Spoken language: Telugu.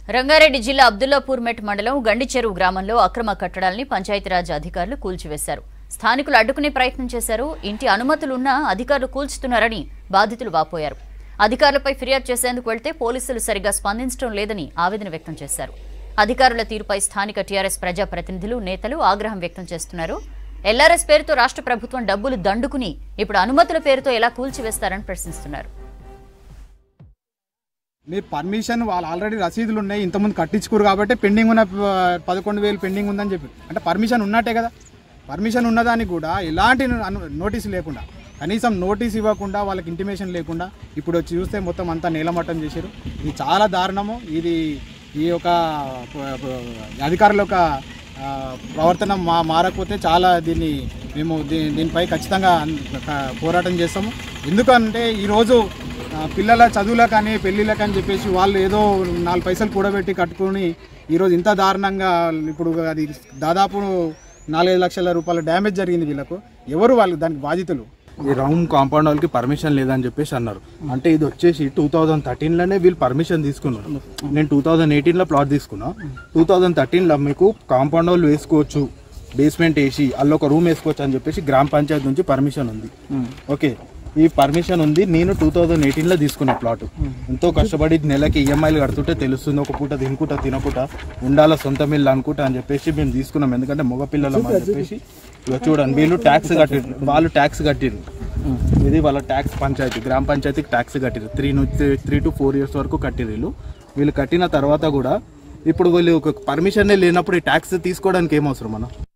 రంగారెడ్డి జిల్లా అబ్దుల్లాపూర్ మెట్ మండలం గండిచెరువు గ్రామంలో అక్రమ కట్టడాల్ని పంచాయతీరాజ్ అధికారులు కూల్చివేశారు స్థానికులు అడ్డుకునే ప్రయత్నం చేశారు ఇంటి అనుమతులున్నా అధికారులు కూల్చుతున్నారని బాధితులు వాపోయారు అధికారులపై ఫిర్యాదు చేసేందుకు వెళ్తే పోలీసులు సరిగా స్పందించడం లేదని ఆవేదన వ్యక్తం చేశారు అధికారుల తీరుపై స్థానిక టీఆర్ఎస్ ప్రజాప్రతినిధులు నేతలు ఆగ్రహం వ్యక్తం చేస్తున్నారు ఎల్ఆర్ఎస్ పేరుతో రాష్ట్ర ప్రభుత్వం డబ్బులు దండుకుని ఇప్పుడు అనుమతుల పేరుతో ఎలా కూల్చివేస్తారని ప్రశ్నిస్తున్నారు మీరు పర్మిషన్ వాళ్ళు ఆల్రెడీ రసీదులు ఉన్నాయి ఇంతకుముందు కట్టించుకోరు కాబట్టి పెండింగ్ ఉన్న ప- పదకొండు వేలు పెండింగ్ ఉందని చెప్పి అంటే పర్మిషన్ ఉన్నట్టే కదా పర్మిషన్ ఉన్నదానికి కూడా ఎలాంటి అను- నోటీస్ లేకుండా కనీసం నోటీస్ ఇవ్వకుండా వాళ్ళకి ఇంటిమేషన్ లేకుండా ఇప్పుడు వచ్చి చూస్తే మొత్తం అంతా నేలమట్టం చేశారు ఇది చాలా దారుణము ఇది ఈ యొక్క ప- ప- అధికారుల యొక్క ఆ, ప్రవర్తన మా మారకపోతే చాలా దీన్ని మేము దీ- దీనిపై ఖచ్చితంగా అన్- క- పోరాటం చేస్తాము ఎందుకంటే ఈరోజు ఆ, పిల్లల చదువులకని పెళ్ళిళ్ళకని చెప్పేసి వాళ్ళు ఏదో నాలుగు పైసలు కూడబెట్టి కట్టుకొని ఈరోజు ఇంత దారుణంగా ఇప్పుడు అది దాదాపు నాలుగైదు లక్షల రూపాయల డ్యామేజ్ జరిగింది వీళ్ళకు ఎవరు వాళ్ళు దానికి బాధితులు ఈ రౌండ్ కాంపౌండ్ వాళ్ళకి పర్మిషన్ లేదని చెప్పేసి అన్నారు అంటే ఇది వచ్చేసి టూ థౌజండ్ థర్టీన్లోనే వీళ్ళు పర్మిషన్ తీసుకున్నారు నేను టూ థౌజండ్ ఎయిటీన్లో ప్లాట్ తీసుకున్నా టూ థౌజండ్ థర్టీన్లో మీకు కాంపౌండ్ వాళ్ళు వేసుకోవచ్చు బేస్మెంట్ వేసి అల్ల ఒక రూమ్ వేసుకోవచ్చు అని చెప్పేసి గ్రామ పంచాయతీ నుంచి పర్మిషన్ ఉంది ఓకే ఈ పర్మిషన్ ఉంది నేను టూ థౌజండ్ ఎయిటీన్లో తీసుకున్న ప్లాట్ ఎంతో కష్టపడి నెలకి ఈఎంఐలు కడుతుంటే తెలుస్తుంది ఒక పూట తినుకుంటా తినకుండా ఉండాల సొంత మిల్లు అనుకుంటా అని చెప్పేసి మేము తీసుకున్నాం ఎందుకంటే మగపిల్లలం అని చెప్పేసి ఇక చూడండి వీళ్ళు ట్యాక్స్ కట్టిరు వాళ్ళు ట్యాక్స్ కట్టిరు ఇది వాళ్ళ ట్యాక్స్ పంచాయతీ గ్రామ పంచాయతీకి ట్యాక్స్ కట్టిరు త్రీ నుంచి త్రీ టు ఫోర్ ఇయర్స్ వరకు కట్టిరు వీళ్ళు వీళ్ళు కట్టిన తర్వాత కూడా ఇప్పుడు వీళ్ళు ఒక పర్మిషన్ లేనప్పుడు ఈ ట్యాక్స్ తీసుకోవడానికి ఏం అవసరం మనం